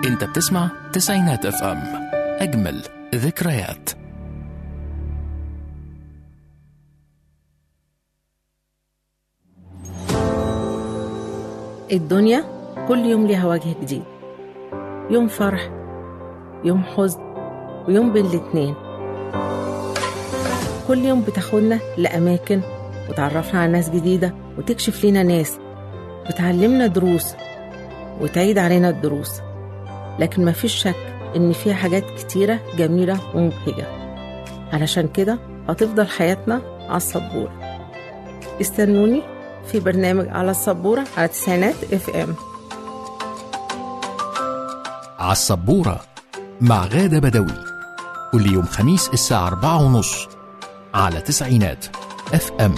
انت بتسمع تسعينات اف ام اجمل ذكريات الدنيا كل يوم ليها وجه جديد يوم فرح يوم حزن ويوم بين الاتنين كل يوم بتاخدنا لأماكن وتعرفنا على ناس جديدة وتكشف لنا ناس بتعلمنا دروس وتعيد علينا الدروس لكن مفيش شك إن فيها حاجات كتيرة جميلة ومبهجة علشان كده هتفضل حياتنا على السبورة استنوني في برنامج على السبورة على تسعينات اف ام على السبورة مع غادة بدوي كل يوم خميس الساعة أربعة ونص على تسعينات اف ام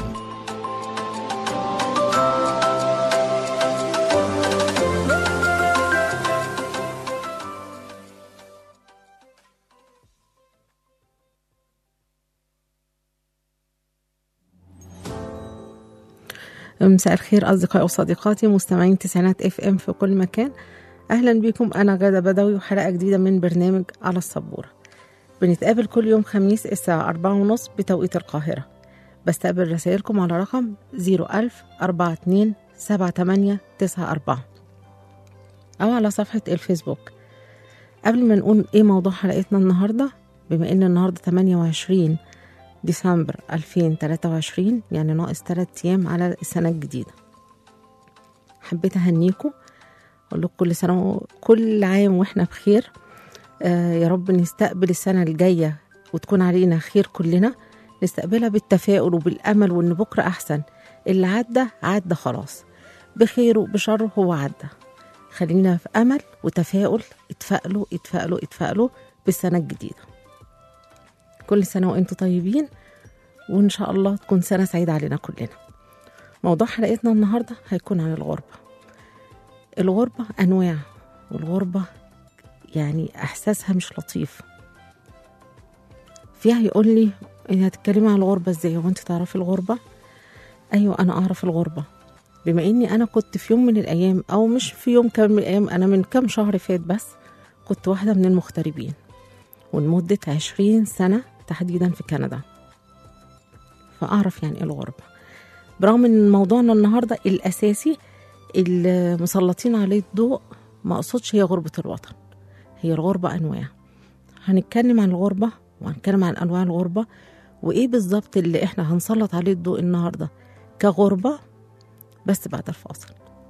مساء الخير أصدقائي وصديقاتي مستمعين تسعينات اف ام في كل مكان أهلا بكم أنا غادة بدوي وحلقة جديدة من برنامج على السبورة بنتقابل كل يوم خميس الساعة أربعة ونص بتوقيت القاهرة بستقبل رسائلكم على رقم زيرو ألف أربعة اتنين سبعة تمانية تسعة أربعة أو على صفحة الفيسبوك قبل ما نقول إيه موضوع حلقتنا النهاردة بما إن النهاردة 28 ديسمبر 2023 يعني ناقص 3 أيام على السنة الجديدة حبيت أهنيكم أقول لكم كل سنة و... كل عام وإحنا بخير آه يا رب نستقبل السنة الجاية وتكون علينا خير كلنا نستقبلها بالتفاؤل وبالأمل وإن بكرة أحسن اللي عدى عدى خلاص بخيره بشره هو عدى خلينا في أمل وتفاؤل اتفائلوا اتفائلوا اتفائلوا بالسنة الجديدة كل سنة وانتم طيبين وإن شاء الله تكون سنة سعيدة علينا كلنا موضوع حلقتنا النهاردة هيكون عن الغربة الغربة أنواع والغربة يعني إحساسها مش لطيف فيها يقول لي إن هتتكلمي عن الغربة إزاي وأنت تعرفي الغربة أيوة أنا أعرف الغربة بما إني أنا كنت في يوم من الأيام أو مش في يوم كان من الأيام أنا من كام شهر فات بس كنت واحدة من المغتربين ولمدة عشرين سنة تحديدا في كندا فأعرف يعني إيه الغربة برغم إن موضوعنا النهاردة الأساسي اللي مسلطين عليه الضوء ما أقصدش هي غربة الوطن هي الغربة أنواع هنتكلم عن الغربة وهنتكلم عن أنواع الغربة وإيه بالظبط اللي إحنا هنسلط عليه الضوء النهاردة كغربة بس بعد الفاصل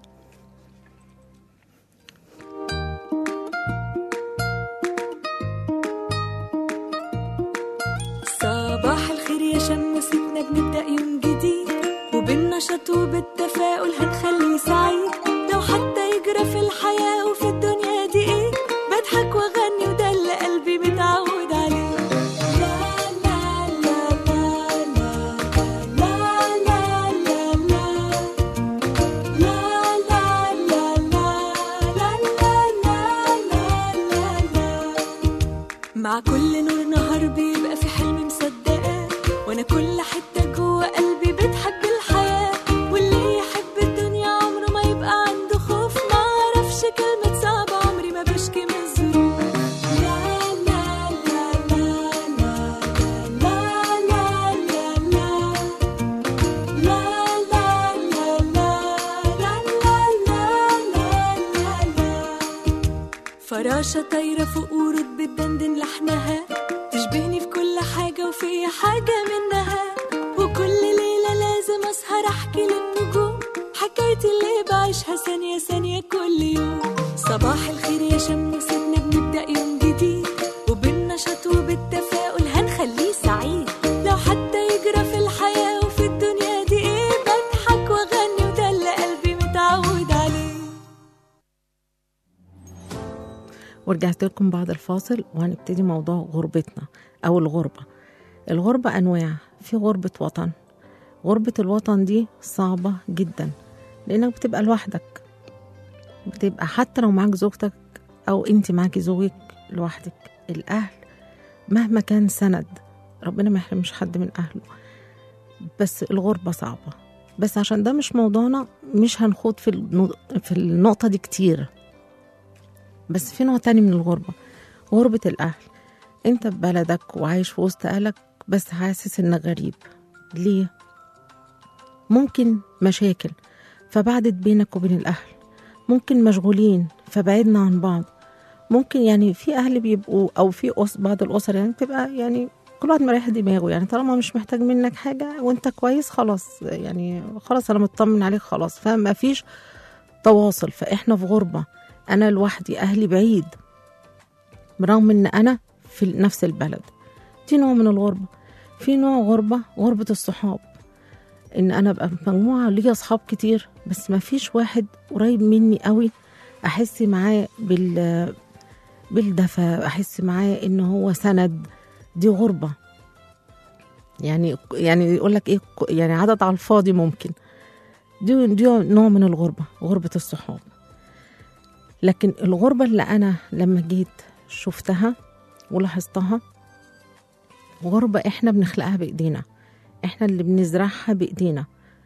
صباح الخير يا شمستنا بنبدأ يوم جديد وبالنشاط وبالتفاؤل هنخليه سعيد لو حتى يجرى في الحياة وفي الدنيا دي ايه بضحك واغني وده اللي قلبي متعود عليه لا لا لا لا لا لا لا لا لا لا لا لا لا لا لا مع كل نور نهار بيبقى في حلم مصدقاه وانا كل حته جوه قلبي بتحب الحياه واللي يحب الدنيا عمره ما يبقى عنده خوف ما اعرفش كلمه صعبه عمري ما بشكي من الظروف لا لا لا لا لا لا لا لا لا لا لا لا لا لا لا لا فراشة طايرة فوق ورود بتدندن لحنها تشبهني في كل حاجة وفي حاجة منها وكل ليلة لازم أسهر أحكي للنجوم حكايتي اللي بعيشها ثانية ثانية كل يوم صباح الخير يا شمستنا بنبدأ يوم جديد وبالنشاط وبالتفاؤل هنخليه سعيد لو حتى يجرى في الحياة وفي الدنيا دي ايه بضحك واغني وده اللي قلبي متعود عليه ورجعت لكم بعد الفاصل وهنبتدي موضوع غربتنا أو الغربة الغربة أنواع في غربة وطن غربة الوطن دي صعبة جدا لأنك بتبقى لوحدك بتبقى حتى لو معاك زوجتك أو أنت معاكي زوجك لوحدك الأهل مهما كان سند ربنا ما يحرمش حد من أهله بس الغربة صعبة بس عشان ده مش موضوعنا مش هنخوض في النو- في النقطة دي كتير بس في نوع تاني من الغربة غربة الأهل أنت في بلدك وعايش في وسط أهلك بس حاسس إنك غريب ليه؟ ممكن مشاكل فبعدت بينك وبين الأهل ممكن مشغولين فبعدنا عن بعض ممكن يعني في أهل بيبقوا أو في أس بعض الأسر يعني بتبقى يعني كل واحد مريح دماغه يعني طالما مش محتاج منك حاجة وأنت كويس خلاص يعني خلاص أنا مطمن عليك خلاص فما فيش تواصل فإحنا في غربة أنا لوحدي أهلي بعيد برغم إن أنا في نفس البلد دي نوع من الغربة في نوع غربة غربة الصحاب ان انا ابقى في مجموعه ليا اصحاب كتير بس ما فيش واحد قريب مني قوي احس معاه بال بالدفى احس معاه ان هو سند دي غربه يعني يعني يقول لك ايه يعني عدد على الفاضي ممكن دي دي نوع من الغربه غربه الصحاب لكن الغربه اللي انا لما جيت شفتها ولاحظتها غربه احنا بنخلقها بايدينا احنا اللي بنزرعها بايدينا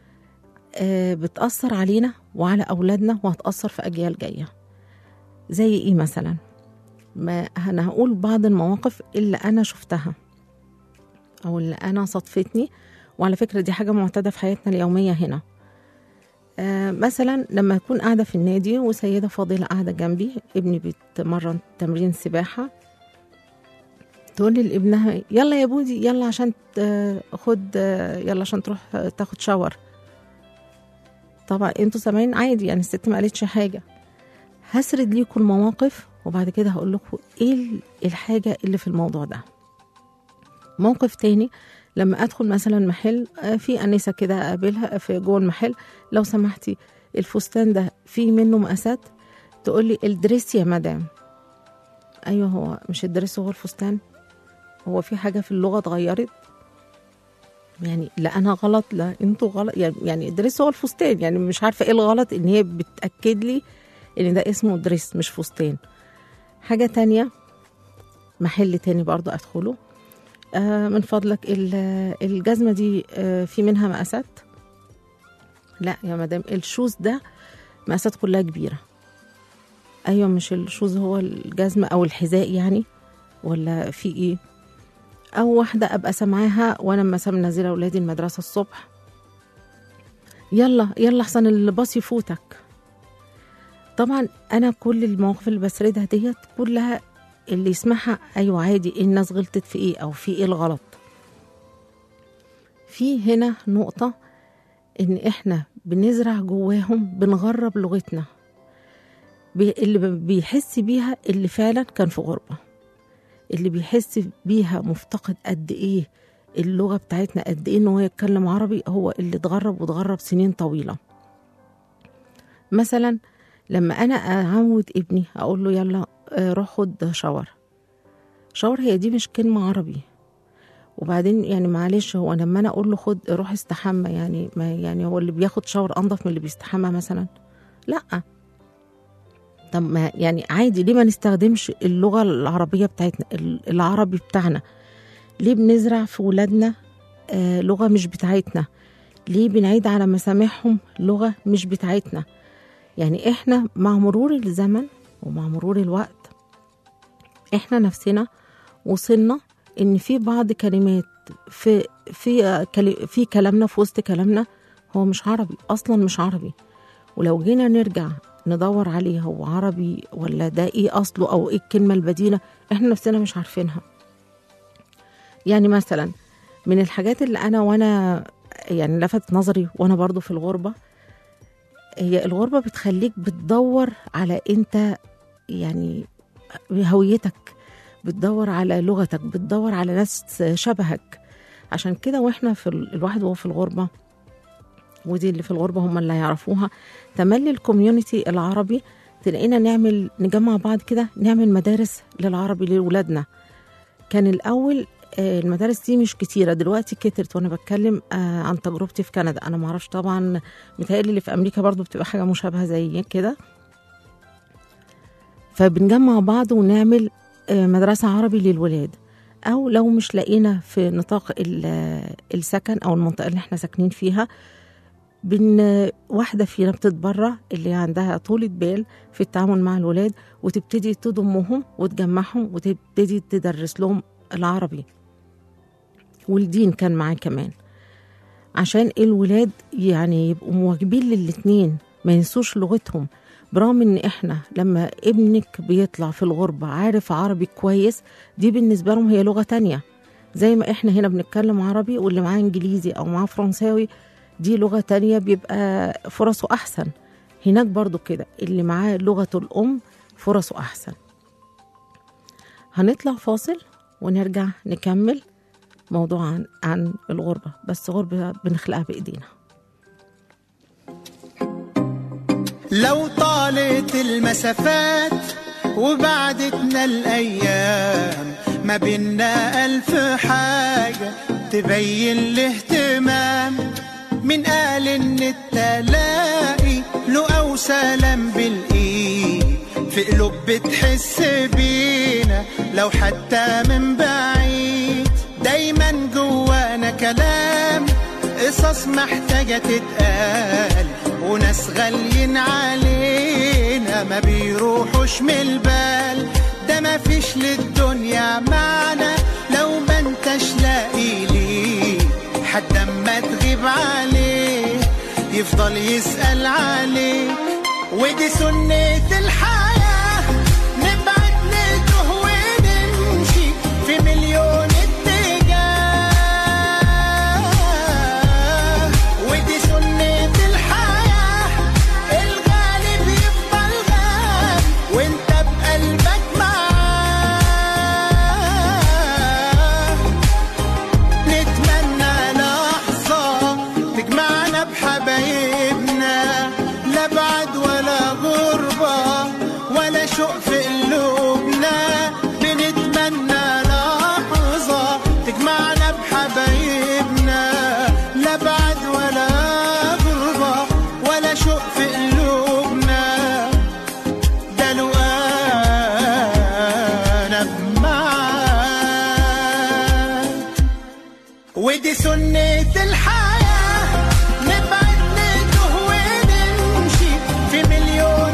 آه بتأثر علينا وعلى أولادنا وهتأثر في أجيال جاية زي إيه مثلا ما أنا هقول بعض المواقف اللي أنا شفتها أو اللي أنا صدفتني وعلى فكرة دي حاجة معتادة في حياتنا اليومية هنا آه مثلا لما أكون قاعدة في النادي وسيدة فاضلة قاعدة جنبي ابني بيتمرن تمرين سباحة تقول لي لابنها يلا يا بودي يلا عشان خد يلا عشان تروح تاخد شاور طبعا انتوا سامعين عادي يعني الست ما قالتش حاجه هسرد ليكم المواقف وبعد كده هقول لكم ايه الحاجه اللي في الموضوع ده موقف تاني لما ادخل مثلا محل في انسه كده اقابلها في جوه المحل لو سمحتي الفستان ده فيه منه مقاسات تقول لي الدريس يا مدام ايوه هو مش الدريس هو الفستان هو في حاجة في اللغة اتغيرت يعني لا أنا غلط لا أنتوا غلط يعني, يعني دريس هو الفستان يعني مش عارفة إيه الغلط إن هي بتأكد لي إن ده اسمه دريس مش فستان حاجة تانية محل تاني برضو أدخله آه من فضلك الجزمة دي آه في منها مقاسات لا يا مدام الشوز ده مقاسات كلها كبيرة أيوة مش الشوز هو الجزمة أو الحذاء يعني ولا في إيه او واحده ابقى سامعاها وانا مثلا منزله اولادي المدرسه الصبح يلا يلا احسن الباص يفوتك طبعا انا كل المواقف اللي بسردها ديت كلها اللي يسمعها ايوه عادي الناس غلطت في ايه او في ايه الغلط في هنا نقطه ان احنا بنزرع جواهم بنغرب لغتنا اللي بيحس بيها اللي فعلا كان في غربه اللي بيحس بيها مفتقد قد ايه اللغه بتاعتنا قد ايه ان هو يتكلم عربي هو اللي اتغرب واتغرب سنين طويله مثلا لما انا اعود ابني اقول له يلا روح خد شاور شاور هي دي مش كلمه عربي وبعدين يعني معلش هو لما انا اقول له خد روح استحمى يعني ما يعني هو اللي بياخد شاور انضف من اللي بيستحمى مثلا لا طب ما يعني عادي ليه ما نستخدمش اللغة العربية بتاعتنا العربي بتاعنا ليه بنزرع في ولادنا آه لغة مش بتاعتنا ليه بنعيد على مسامعهم لغة مش بتاعتنا يعني احنا مع مرور الزمن ومع مرور الوقت احنا نفسنا وصلنا ان في بعض كلمات في في في كلامنا في وسط كلامنا هو مش عربي اصلا مش عربي ولو جينا نرجع ندور عليه هو عربي ولا ده ايه اصله او ايه الكلمه البديله احنا نفسنا مش عارفينها يعني مثلا من الحاجات اللي انا وانا يعني لفت نظري وانا برضو في الغربه هي الغربه بتخليك بتدور على انت يعني هويتك بتدور على لغتك بتدور على ناس شبهك عشان كده واحنا في الواحد وهو في الغربه ودي اللي في الغربة هم اللي هيعرفوها تملي الكوميونتي العربي تلاقينا نعمل نجمع بعض كده نعمل مدارس للعربي لولادنا كان الأول المدارس دي مش كتيرة دلوقتي كترت وأنا بتكلم عن تجربتي في كندا أنا معرفش طبعا متهيألي اللي في أمريكا برضو بتبقى حاجة مشابهة زي كده فبنجمع بعض ونعمل مدرسة عربي للولاد أو لو مش لقينا في نطاق السكن أو المنطقة اللي احنا ساكنين فيها بن واحدة فينا بتتبرع اللي عندها طولة بال في التعامل مع الولاد وتبتدي تضمهم وتجمعهم وتبتدي تدرس لهم العربي والدين كان معاه كمان عشان الولاد يعني يبقوا مواكبين للاتنين ما ينسوش لغتهم برغم ان احنا لما ابنك بيطلع في الغربة عارف عربي كويس دي بالنسبة لهم هي لغة تانية زي ما احنا هنا بنتكلم عربي واللي معاه انجليزي او معاه فرنساوي دي لغة تانية بيبقى فرصه احسن هناك برضو كده اللي معاه لغة الام فرصه احسن هنطلع فاصل ونرجع نكمل موضوع عن, عن الغربة بس غربة بنخلقها بإيدينا لو طالت المسافات وبعدتنا الأيام ما بينا ألف حاجة تبين الاهتمام من قال إن التلاقي له أو سلام بالإيد في قلوب بتحس بينا لو حتى من بعيد دايما جوانا كلام قصص محتاجة تتقال وناس غاليين علينا ما بيروحوش من البال ده ما فيش للدنيا معنى لو ما انتش لاقي ليه حد اما تغيب عليه يفضل يسأل عليك ودي سنة الحياة نبعد نتوه ونمشي في مليون اتجاه ودي سنة الحياة الغالب يفضل غالي وانت بقلبك معاه نتمنى لحظة تجمعنا بحبايبنا لا بعد ولا غربة ولا شوق في قلوبنا بنتمنى لحظة تجمعنا بحبايبنا لا بعد ولا غربة ولا شوق في قلوبنا ده لو انا معاك ودي سنة الحياة نبعد نتوه ونمشي في مليون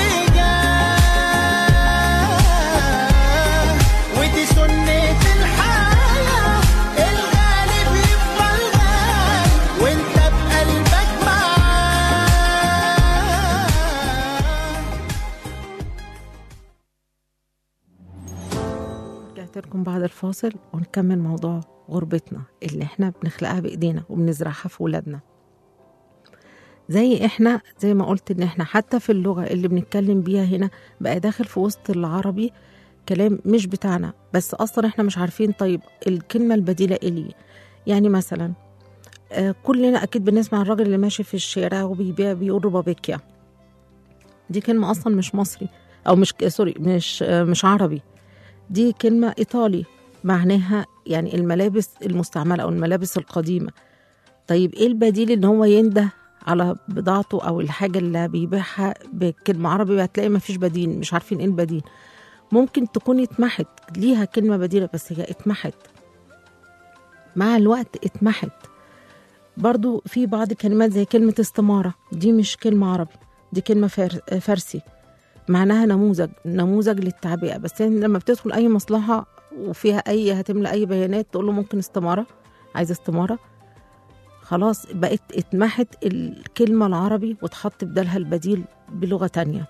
اتجاه ودي سنة الحياة الغالب يفضل غالي وانت بقلبك معاه رجعت لكم بعد الفاصل ونكمل موضوع غربتنا اللي احنا بنخلقها بايدينا وبنزرعها في ولادنا زي احنا زي ما قلت ان احنا حتى في اللغة اللي بنتكلم بيها هنا بقى داخل في وسط العربي كلام مش بتاعنا بس اصلا احنا مش عارفين طيب الكلمة البديلة ايه ليه يعني مثلا آه، كلنا اكيد بنسمع الراجل اللي ماشي في الشارع وبيبيع بيقول ربابيكيا دي كلمة اصلا مش مصري او مش سوري مش آه، مش عربي دي كلمة إيطالي معناها يعني الملابس المستعملة أو الملابس القديمة طيب إيه البديل إن هو ينده على بضاعته أو الحاجة اللي بيبيعها بكلمة عربي هتلاقي مفيش بديل مش عارفين إيه البديل ممكن تكون اتمحت ليها كلمة بديلة بس هي اتمحت مع الوقت اتمحت برضو في بعض الكلمات زي كلمة استمارة دي مش كلمة عربي دي كلمة فار- فارسي معناها نموذج نموذج للتعبئة بس إن لما بتدخل أي مصلحة وفيها أي هتملى أي بيانات تقول له ممكن استمارة عايز استمارة خلاص بقت اتمحت الكلمة العربي واتحط بدالها البديل بلغة تانية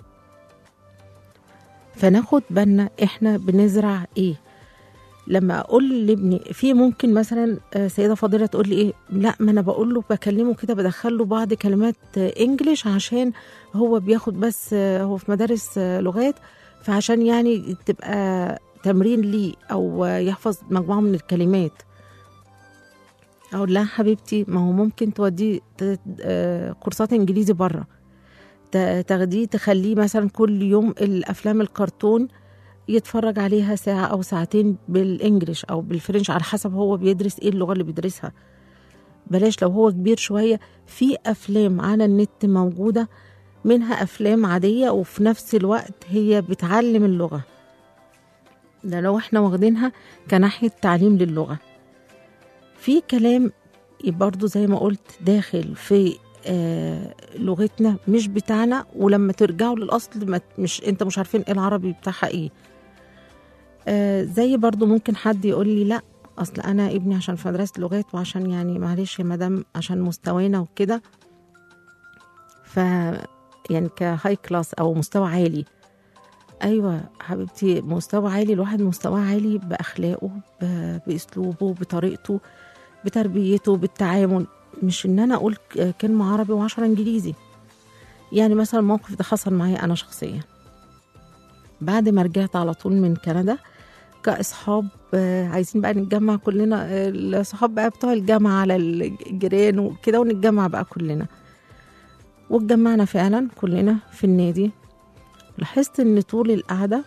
فناخد بالنا احنا بنزرع ايه لما اقول لابني في ممكن مثلا آه، سيده فاضله تقول لي ايه لا ما انا بقول له بكلمه كده بدخل له بعض كلمات آه، انجليش عشان هو بياخد بس آه، هو في مدارس آه، لغات فعشان يعني تبقى تمرين ليه او آه، يحفظ مجموعه من الكلمات اقول لها حبيبتي ما هو ممكن توديه ت- آه، كورسات انجليزي بره ت- تاخديه تخليه مثلا كل يوم الافلام الكرتون يتفرج عليها ساعة أو ساعتين بالإنجليش أو بالفرنش على حسب هو بيدرس إيه اللغة اللي بيدرسها بلاش لو هو كبير شوية في أفلام على النت موجودة منها أفلام عادية وفي نفس الوقت هي بتعلم اللغة ده لو احنا واخدينها كناحية تعليم للغة في كلام برضو زي ما قلت داخل في آه لغتنا مش بتاعنا ولما ترجعوا للاصل ما مش انت مش عارفين ايه العربي بتاعها ايه آه زي برضو ممكن حد يقول لي لا اصل انا ابني عشان في مدرسه لغات وعشان يعني معلش يا مدام عشان مستوانا وكده ف يعني كهاي كلاس او مستوى عالي ايوه حبيبتي مستوى عالي الواحد مستواه عالي باخلاقه ب- باسلوبه بطريقته بتربيته بالتعامل مش ان انا اقول ك- كلمه عربي وعشرة انجليزي يعني مثلا الموقف ده حصل معايا انا شخصيا بعد ما رجعت على طول من كندا كاصحاب آه، عايزين بقى نتجمع كلنا آه، الصحاب بقى بتوع الجامعه على الجيران وكده ونتجمع بقى كلنا واتجمعنا فعلا كلنا في النادي لاحظت ان طول القعده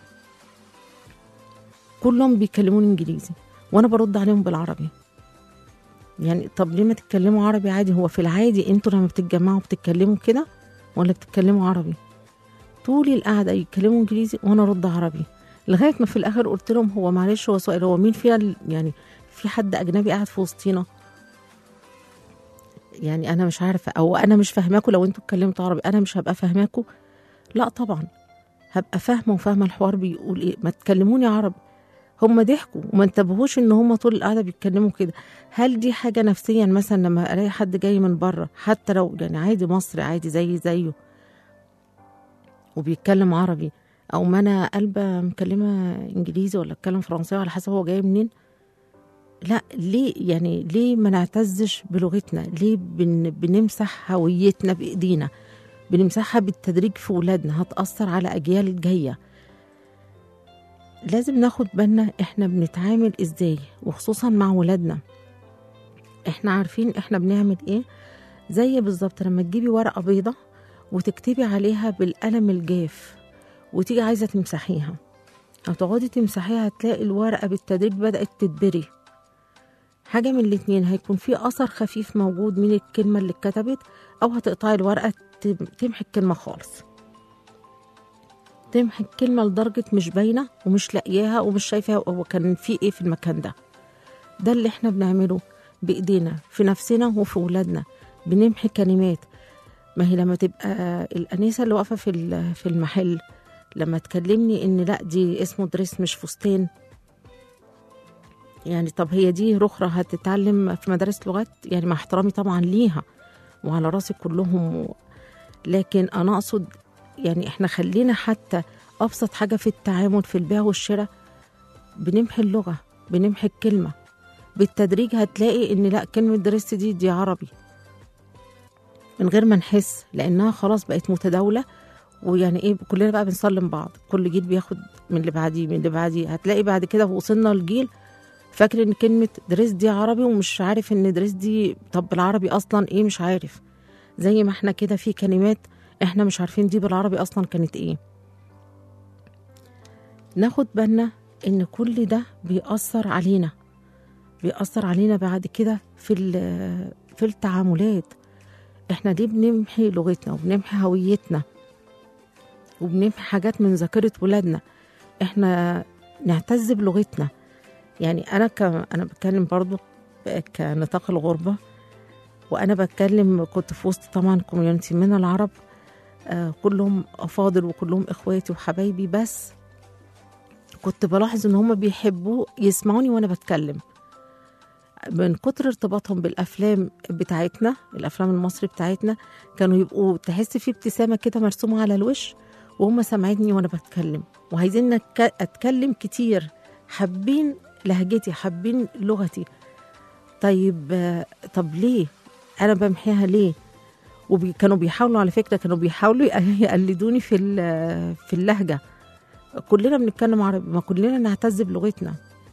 كلهم بيكلموني انجليزي وانا برد عليهم بالعربي يعني طب ليه ما تتكلموا عربي عادي هو في العادي انتوا لما بتتجمعوا بتتكلموا كده ولا بتتكلموا عربي طول القعده يتكلموا انجليزي وانا ارد عربي لغايه ما في الاخر قلت لهم هو معلش هو سؤال هو مين فينا ال- يعني في حد اجنبي قاعد في وسطينا يعني انا مش عارفه او انا مش فاهماكوا لو انتوا اتكلمتوا عربي انا مش هبقى فاهماكوا لا طبعا هبقى فاهمه وفاهمه الحوار بيقول ايه ما تكلموني عربي هم ضحكوا وما انتبهوش ان هم طول القعده بيتكلموا كده هل دي حاجه نفسيا مثلا لما الاقي حد جاي من بره حتى لو يعني عادي مصري عادي زي زيه وبيتكلم عربي او ما انا قلبه مكلمه انجليزي ولا اتكلم فرنساوي على حسب هو جاي منين لا ليه يعني ليه ما نعتزش بلغتنا ليه بن بنمسح هويتنا بايدينا بنمسحها بالتدريج في ولادنا هتأثر على أجيال جاية لازم ناخد بالنا احنا بنتعامل ازاي وخصوصا مع ولادنا احنا عارفين احنا بنعمل ايه زي بالظبط لما تجيبي ورقة بيضة وتكتبي عليها بالقلم الجاف وتيجي عايزة تمسحيها هتقعدي تمسحيها هتلاقي الورقة بالتدريج بدأت تتبري حاجة من الاتنين هيكون في أثر خفيف موجود من الكلمة اللي اتكتبت أو هتقطعي الورقة تم- تمحي الكلمة خالص تمحي الكلمة لدرجة مش باينة ومش لاقياها ومش شايفة هو كان في ايه في المكان ده ده اللي احنا بنعمله بإيدينا في نفسنا وفي ولادنا بنمحي كلمات ما هي لما تبقى الأنيسة اللي واقفة في ال- في المحل لما تكلمني إن لأ دي اسمه دريس مش فستان يعني طب هي دي رخرة هتتعلم في مدارس لغات يعني مع احترامي طبعا ليها وعلى راسي كلهم و... لكن أنا أقصد يعني احنا خلينا حتى أبسط حاجة في التعامل في البيع والشراء بنمحي اللغة بنمحي الكلمة بالتدريج هتلاقي إن لأ كلمة درست دي دي عربي من غير ما نحس لأنها خلاص بقت متداولة ويعني ايه كلنا بقى بنسلم بعض كل جيل بياخد من اللي بعديه من اللي بعديه هتلاقي بعد كده وصلنا لجيل فاكر ان كلمة دريس دي عربي ومش عارف ان دريس دي طب بالعربي اصلا ايه مش عارف زي ما احنا كده في كلمات احنا مش عارفين دي بالعربي اصلا كانت ايه ناخد بالنا ان كل ده بيأثر علينا بيأثر علينا بعد كده في ال- في التعاملات احنا ليه بنمحي لغتنا وبنمحي هويتنا وبنمحي حاجات من ذاكرة ولادنا احنا نعتز بلغتنا يعني انا ك... انا بتكلم برضو كنطاق الغربة وانا بتكلم كنت في وسط طبعا كوميونتي من العرب آه كلهم افاضل وكلهم اخواتي وحبايبي بس كنت بلاحظ ان هم بيحبوا يسمعوني وانا بتكلم من كتر ارتباطهم بالافلام بتاعتنا الافلام المصري بتاعتنا كانوا يبقوا تحس في ابتسامه كده مرسومه على الوش وهم سامعيني وانا بتكلم وعايزين أتك- اتكلم كتير حابين لهجتي حابين لغتي طيب آه، طب ليه انا بمحيها ليه وكانوا بيحاولوا على فكره كانوا بيحاولوا يقلدوني في ال- في اللهجه كلنا بنتكلم عربي ما كلنا نعتز بلغتنا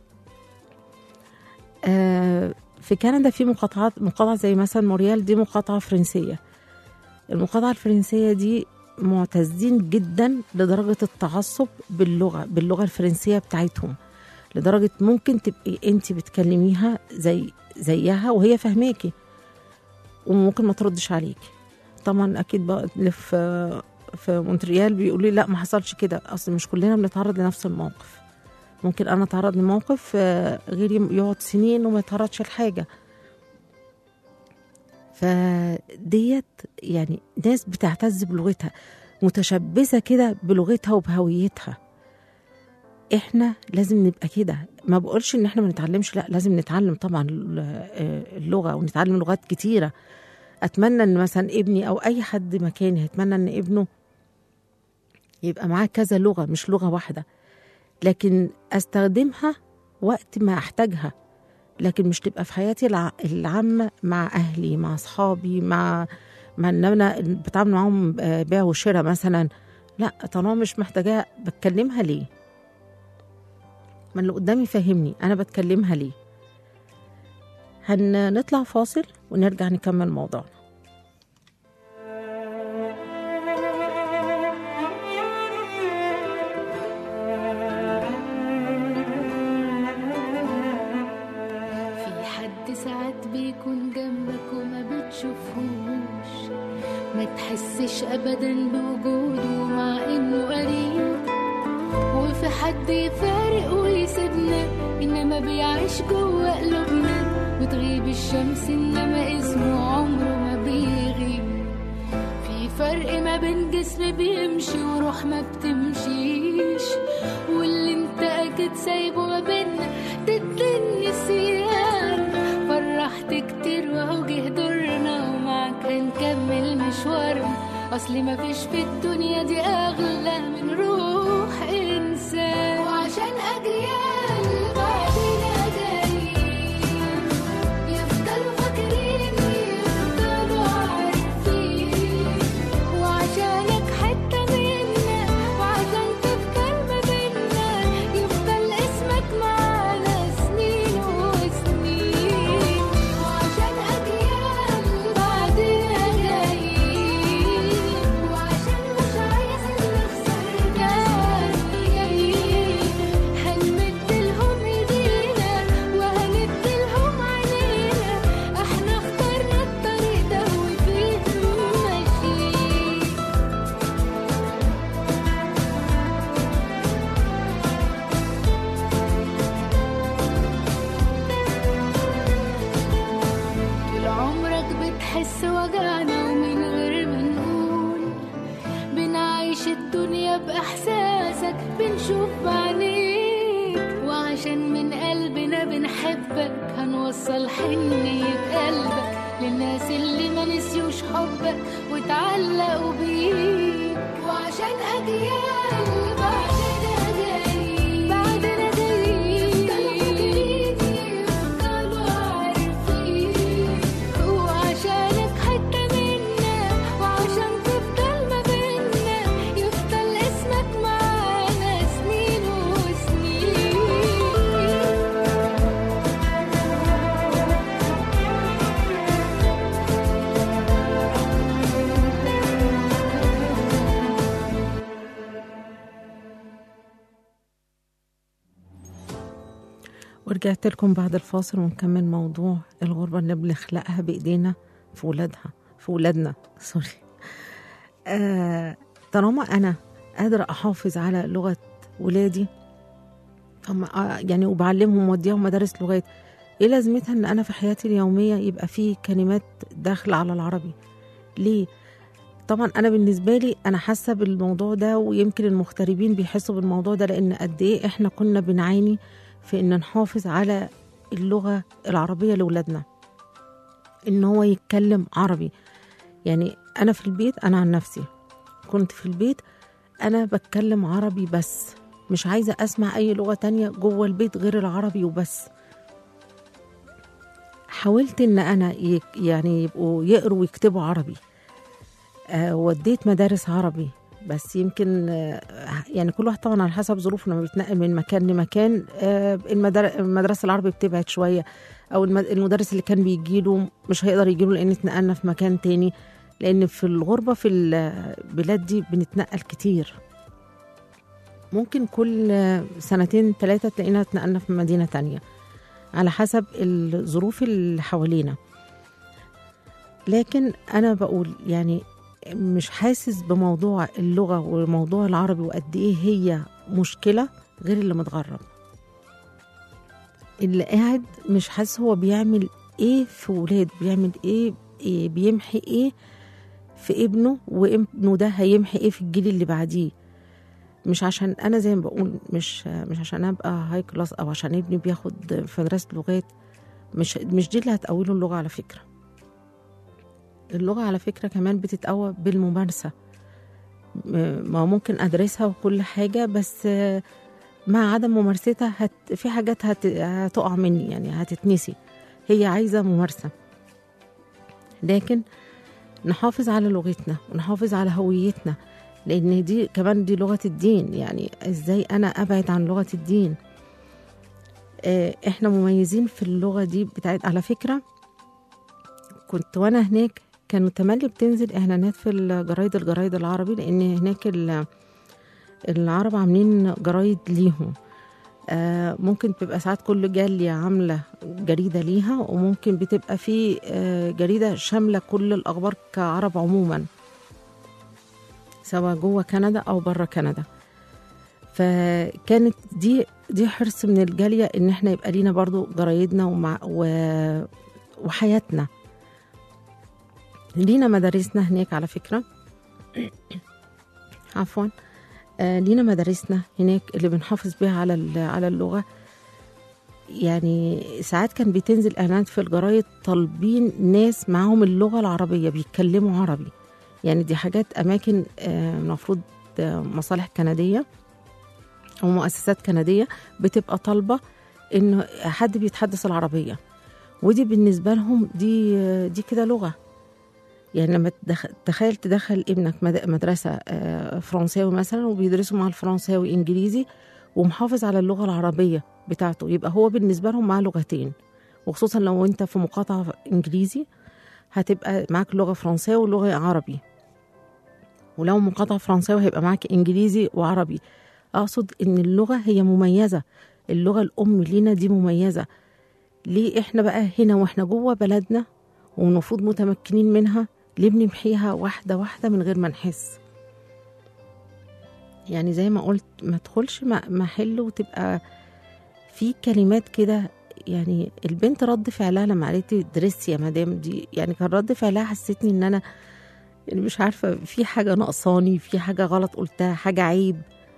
آه، في كندا في مقاطعات مقاطعة زي مثلا موريال دي مقاطعة فرنسية المقاطعة الفرنسية دي معتزين جدا لدرجة التعصب باللغة باللغة الفرنسية بتاعتهم لدرجة ممكن تبقي انت بتكلميها زي زيها وهي فاهماكي وممكن ما تردش عليكي طبعا اكيد بقى اللي في في مونتريال بيقولوا لي لا ما حصلش كده اصل مش كلنا بنتعرض لنفس الموقف ممكن انا اتعرض لموقف آه، غيري يقعد سنين وما يتعرضش لحاجه فديت يعني ناس بتعتز بلغتها متشبثة كده بلغتها وبهويتها احنا لازم نبقى كده ما بقولش ان احنا ما نتعلمش لا لازم نتعلم طبعا ال- آه، اللغة ونتعلم لغات كتيرة اتمنى ان مثلا ابني او اي حد مكاني هيتمنى ان ابنه يبقى معاه كذا لغة مش لغة واحدة لكن استخدمها وقت ما احتاجها لكن مش تبقى في حياتي الع- العامة مع أهلي مع أصحابي مع مع إن أنا بتعامل معاهم آه، بيع وشراء مثلا لا طالما مش محتاجاها بتكلمها ليه؟ ما اللي قدامي فاهمني أنا بتكلمها ليه؟ هنطلع فاصل ونرجع نكمل موضوعنا في حد ساعات بيكون جنبك وما بتشوفهوش ما تحسش ابدا بوجوده مع انه قريب وفي حد يفارق ويسيبنا انما بيعيش جوه قلوبنا بتغيب الشمس انما اسمه عمره ما بيغيب في فرق ما بين جسم بيمشي وروح ما بتمشيش واللي انت اكيد سايبه ما بينا ضد النسيان فرحت كتير وهو جه دورنا ومعاك هنكمل مشوارنا اصل ما فيش في الدنيا دي اغلى من روح انسان وعشان اجيال بعدنا جايين يفضلوا فاكرين يفضلوا عارفين وعشانك حتة منا وعشان تفضل ما بينا يفضل اسمك معانا سنين وسنين وعشان أجيال بعدنا جايين وعشان مش عايز نخسر جايين هنمد لهم ايدينا وهند لهم علينا احنا اخترنا الطريق ده وفيه ماشيين طول عمرك بتحس وجعنا ومن غير ما نقول بنعيش الدنيا بإحساسك بنشوف بعينيك وعشان من قلبنا بنحبك هنوصل حنية قلبك للناس اللي ما نسيوش حبك واتعلقوا بيك وعشان أجيال بعدنا جايين بعدنا جايين يفضلوا فاكرين يفضلوا عارفين وعشانك حتة منا وعشان تفضل ما بينا يفضل اسمك معانا سنين وسنين ورجعت لكم بعد الفاصل ونكمل موضوع الغربة اللي بنخلقها بإيدينا في ولادها في ولادنا سوري آه طالما أنا قادرة أحافظ على لغة ولادي هم آه يعني وبعلمهم ووديهم مدارس لغات ايه لازمتها ان انا في حياتي اليوميه يبقى في كلمات داخله على العربي ليه طبعا انا بالنسبه لي انا حاسه بالموضوع ده ويمكن المغتربين بيحسوا بالموضوع ده لان قد ايه احنا كنا بنعاني في ان نحافظ على اللغه العربيه لاولادنا ان هو يتكلم عربي يعني انا في البيت انا عن نفسي كنت في البيت انا بتكلم عربي بس مش عايزه اسمع اي لغه تانية جوه البيت غير العربي وبس حاولت ان انا يك يعني يبقوا يقروا ويكتبوا عربي آه وديت مدارس عربي بس يمكن آه يعني كل واحد طبعا على حسب ظروفه لما بيتنقل من مكان لمكان آه المدر- المدرسه العربي بتبعد شويه او الم- المدرس اللي كان بيجيله مش هيقدر يجيله لان اتنقلنا في مكان تاني لان في الغربه في البلاد دي بنتنقل كتير ممكن كل آه، سنتين ثلاثه تلاقينا اتنقلنا في مدينه تانية على حسب الظروف اللي حوالينا لكن انا بقول يعني مش حاسس بموضوع اللغه وموضوع العربي وقد ايه هي مشكله غير اللي متغرب اللي قاعد مش حاسس هو بيعمل ايه في ولاده بيعمل ايه إيه بيمحي ايه في ابنه وابنه ده هيمحي ايه في الجيل اللي بعديه مش عشان انا زي ما بقول مش مش عشان ابقى هاي كلاس او عشان ابني بياخد في مدرسه لغات مش مش دي اللي هتقوله اللغه على فكره اللغه على فكره كمان بتتقوى بالممارسه م- ما ممكن ادرسها وكل حاجه بس آه، مع عدم ممارستها هت في حاجات هت هتقع مني يعني هتتنسي هي عايزه ممارسه لكن نحافظ على لغتنا ونحافظ على هويتنا لان دي كمان دي لغه الدين يعني ازاي انا ابعد عن لغه الدين آه، احنا مميزين في اللغه دي بتاعت على فكره كنت وانا هناك كانوا تملي بتنزل اعلانات في الجرايد الجرايد العربي لان هناك ال- العرب عاملين جرايد ليهم آه، ممكن تبقى ساعات كل جالية عاملة جريدة ليها وممكن بتبقى في آه، جريدة شاملة كل الأخبار كعرب عموما سواء جوه كندا أو بره كندا فكانت دي دي حرص من الجالية إن احنا يبقى لينا برضو جرايدنا ومع و وحياتنا لينا مدارسنا هناك على فكرة عفوا آه لينا مدارسنا هناك اللي بنحافظ بيها على ال- على اللغة يعني ساعات كان بتنزل اعلانات في الجرايد طالبين ناس معاهم اللغة العربية بيتكلموا عربي يعني دي حاجات اماكن آه، المفروض آه، مصالح كندية او مؤسسات كندية بتبقى طالبة ان حد بيتحدث العربية ودي بالنسبة لهم دي آه، دي كده لغة يعني لما تدخ- تخيل تدخل ابنك مد- مدرسة آه، فرنساوي مثلا وبيدرسوا مع الفرنساوي إنجليزي ومحافظ على اللغة العربية بتاعته يبقى هو بالنسبة لهم معاه لغتين وخصوصا لو انت في مقاطعة إنجليزي هتبقى معاك لغة فرنساوي ولغة عربي ولو مقاطعة فرنساوي هيبقى معاك إنجليزي وعربي أقصد إن اللغة هي مميزة اللغة الأم لينا دي مميزة ليه إحنا بقى هنا وإحنا جوه بلدنا والمفروض متمكنين منها ليه بنمحيها واحدة واحدة من غير ما نحس يعني زي ما قلت ما تدخلش م- محل وتبقى في كلمات كده يعني البنت رد فعلها لما قالت لي درسي يا مدام دي يعني كان رد فعلها حسيتني ان انا يعني مش عارفه في حاجه ناقصاني في حاجه غلط قلتها حاجه عيب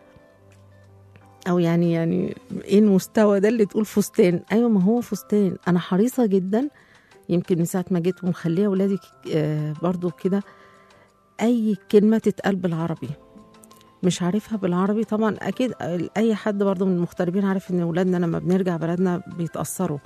او يعني يعني ايه المستوى ده اللي تقول فستان ايوه ما هو فستان انا حريصه جدا يمكن من ساعه ما جيت ومخليه ولادي آه، برضو كده اي كلمه تتقال بالعربي مش عارفها بالعربي طبعا اكيد اي حد برضو من المغتربين عارف ان اولادنا لما بنرجع بلدنا بيتاثروا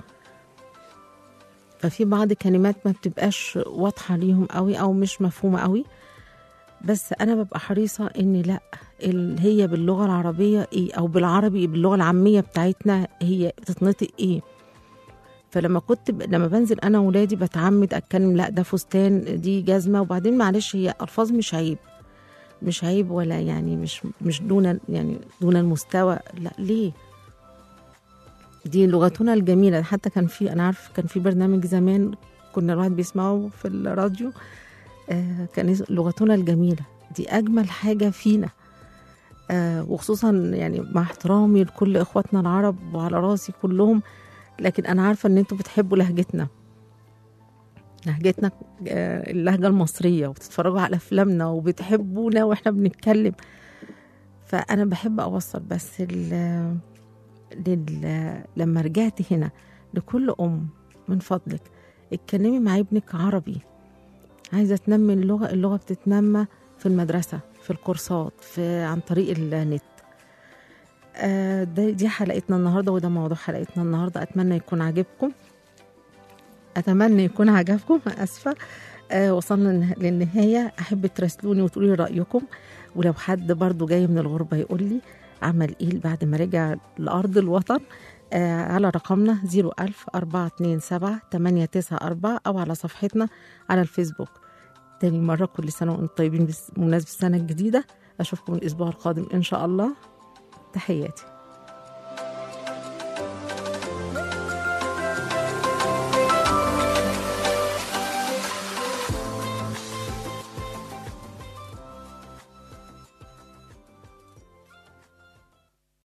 ففي بعض كلمات ما بتبقاش واضحه ليهم قوي او مش مفهومه قوي بس انا ببقى حريصه ان لا ال- هي باللغه العربيه ايه او بالعربي باللغه العاميه بتاعتنا هي بتتنطق ايه فلما كنت ب... لما بنزل انا وولادي بتعمد اتكلم لا ده فستان دي جزمه وبعدين معلش هي الفاظ مش عيب مش عيب ولا يعني مش مش دون يعني دون المستوى لا ليه دي لغتنا الجميله حتى كان في انا عارف كان في برنامج زمان كنا الواحد بيسمعه في الراديو آه كان اسمه لغتنا الجميله دي اجمل حاجه فينا آه وخصوصا يعني مع احترامي لكل اخواتنا العرب وعلى راسي كلهم لكن انا عارفه ان انتوا بتحبوا لهجتنا لهجتنا آه، اللهجه المصريه وبتتفرجوا على افلامنا وبتحبونا واحنا بنتكلم فانا بحب اوصل بس ال لل... لما رجعت هنا لكل ام من فضلك اتكلمي مع ابنك عربي عايزه تنمي اللغه اللغه بتتنمى في المدرسه في الكورسات في عن طريق النت آه، ده دي حلقتنا النهارده وده موضوع حلقتنا النهارده اتمنى يكون عاجبكم اتمنى يكون عجبكم اسفه آه وصلنا للنها- للنهايه احب تراسلوني وتقولي رايكم ولو حد برضو جاي من الغربه يقول لي عمل ايه بعد ما رجع لارض الوطن آه على رقمنا 01000 427 894 او على صفحتنا على الفيسبوك تاني مرة كل سنة وانتم طيبين بس- بمناسبة السنة الجديدة أشوفكم الأسبوع القادم إن شاء الله تحياتي